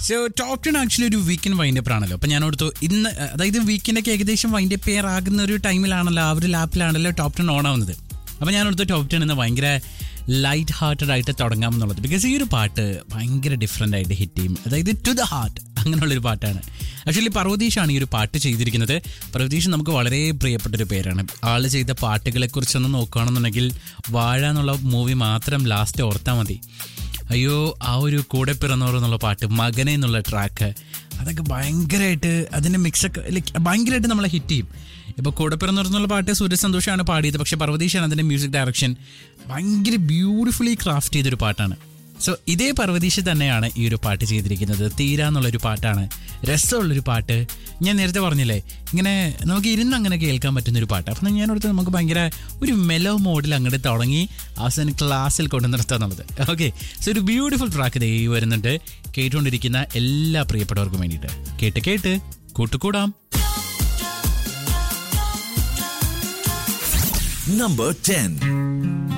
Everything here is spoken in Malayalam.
സോ ടോപ്പ് ടെൻ ആക്ച്വലി ഒരു വീക്കെൻഡ് വൈൻഡപ്പ് ആണല്ലോ അപ്പൊ ഞാൻ ഓർത്തു ഇന്ന് അതായത് വീക്കെൻഡൊക്കെ ഏകദേശം വൈൻഡപ്പ് പെയർ ആകുന്ന ഒരു ടൈമിലാണല്ലോ ആ ഒരു ലാപ്പിലാണല്ലോ ടോപ്പ് ടെൻ ഓൺ ആവുന്നത് അപ്പൊ ഞാൻ ഓർത്തു ടോപ്പ് ടെൻ ഇന്ന് ഭയങ്കര ലൈറ്റ് ഹാർട്ടഡ് ആയിട്ട് തുടങ്ങാം എന്നുള്ളത് ബിക്കോസ് ഈ ഒരു പാട്ട് ഭയങ്കര ഡിഫറെൻ്റ് ആയിട്ട് ഹിറ്റ് ചെയ്യും അതായത് ടു ദ ഹാർട്ട് അങ്ങനെയുള്ളൊരു പാട്ടാണ് ആക്ച്വലി പർവതീഷാണ് ഈ ഒരു പാട്ട് ചെയ്തിരിക്കുന്നത് പർവതീഷ് നമുക്ക് വളരെ പ്രിയപ്പെട്ട ഒരു പേരാണ് ആള് ചെയ്ത പാട്ടുകളെ കുറിച്ചൊന്ന് നോക്കുകയാണെന്നുണ്ടെങ്കിൽ വാഴ എന്നുള്ള മൂവി മാത്രം ലാസ്റ്റ് ഓർത്താൽ മതി അയ്യോ ആ ഒരു കൂടെ പിറന്നവർ എന്നുള്ള പാട്ട് മകനെ എന്നുള്ള ട്രാക്ക് അതൊക്കെ ഭയങ്കരമായിട്ട് അതിൻ്റെ മിക്സൊക്കെ ലൈക്ക് ഭയങ്കരമായിട്ട് നമ്മളെ ഹിറ്റ് ചെയ്യും ഇപ്പോൾ കൂടെ പിറന്നവർ എന്നുള്ള പാട്ട് സൂര്യ സന്തോഷമാണ് പാടിയത് പക്ഷേ പർവതീഷാണ് അതിൻ്റെ മ്യൂസിക് ഡയറക്ഷൻ ഭയങ്കര ബ്യൂട്ടിഫുള്ളി ക്രാഫ്റ്റ് ചെയ്തൊരു പാട്ടാണ് സോ ഇതേ പർവതീഷ് തന്നെയാണ് ഈ ഒരു പാട്ട് ചെയ്തിരിക്കുന്നത് തീര എന്നുള്ളൊരു പാട്ടാണ് രസമുള്ളൊരു പാട്ട് ഞാൻ നേരത്തെ പറഞ്ഞില്ലേ ഇങ്ങനെ നമുക്ക് ഇരുന്ന് അങ്ങനെ കേൾക്കാൻ പറ്റുന്ന ഒരു പാട്ട് അപ്പം ഞാൻ ഓർത്ത് നമുക്ക് ഭയങ്കര ഒരു മെലോ മോഡിൽ അങ്ങോട്ട് തുടങ്ങി അവസാനം ക്ലാസ്സിൽ കൊണ്ട് നിർത്തുക എന്നുള്ളത് ഓക്കെ സോ ഒരു ബ്യൂട്ടിഫുൾ ട്രാക്ക് ദേ വരുന്നുണ്ട് കേട്ടുകൊണ്ടിരിക്കുന്ന എല്ലാ പ്രിയപ്പെട്ടവർക്കും വേണ്ടിയിട്ട് കേട്ട് കേട്ട് കൂട്ടുകൂടാം Number 10.